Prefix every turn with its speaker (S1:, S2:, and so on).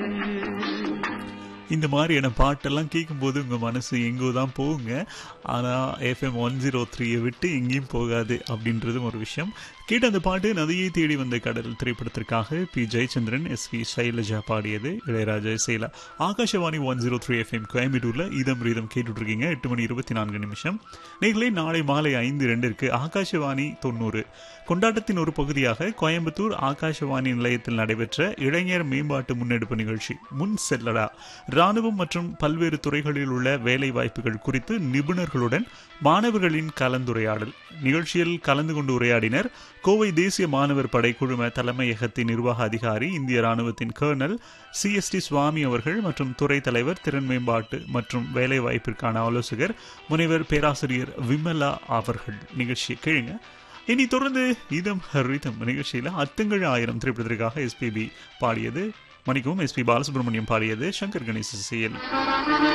S1: இந்த மாதிரியான பாட்டெல்லாம் கேட்கும்போது உங்கள் மனசு எங்கோ தான் போகுங்க ஆனால் எஃப்எம் ஒன் ஜீரோ த்ரீயை விட்டு எங்கேயும் போகாது அப்படின்றதும் ஒரு விஷயம் கேட்ட அந்த பாட்டு நதியை தேடி வந்த கடல் திரைப்படத்திற்காக P Jayachandran S V Sailaja பாடியது இளையராஜா இசையில் Akashvani one zero three FM கோயம்புத்தூரில் இதம் ரீதம் கேட்டுட்டு இருக்கீங்க எட்டு மணி இருபத்தி நான்கு நிமிஷம் நீங்களே நாளை மாலை ஐந்து ரெண்டிற்கு ஆகாஷவாணி தொண்ணூறு கொண்டாட்டத்தின் ஒரு பகுதியாக கோயம்புத்தூர் ஆகாஷவாணி நிலையத்தில் நடைபெற்ற இளைஞர் மேம்பாட்டு முன்னெடுப்பு நிகழ்ச்சி முன் செல்லடா ராணுவம் மற்றும் பல்வேறு துறைகளில் உள்ள வேலை வாய்ப்புகள் குறித்து நிபுணர்களுடன் மாணவர்களின் கலந்துரையாடல் நிகழ்ச்சியில் கலந்து கொண்டு உரையாடினர் கோவை தேசிய மாணவர் படை குழும தலைமையகத்தின் நிர்வாக அதிகாரி இந்திய ராணுவத்தின் colonel C S D Swamy அவர்கள் மற்றும் துறை தலைவர் திறன் மேம்பாட்டு மற்றும் வேலை வாய்ப்பிற்கான ஆலோசகர் முனைவர் பேராசிரியர் விமலா அவர்கள் நிகழ்ச்சியை கேளுங்க இனி தொடர்ந்து இதம் ஹரிதம் நிகழ்ச்சியில் அத்துங்கள் ஆயிரம் திரைப்படத்திற்காக எஸ்பிபி பாடியது மணிக்கும் எஸ்பி பாலசுப்ரமணியம் பாடியது சங்கர் கணேச செயல்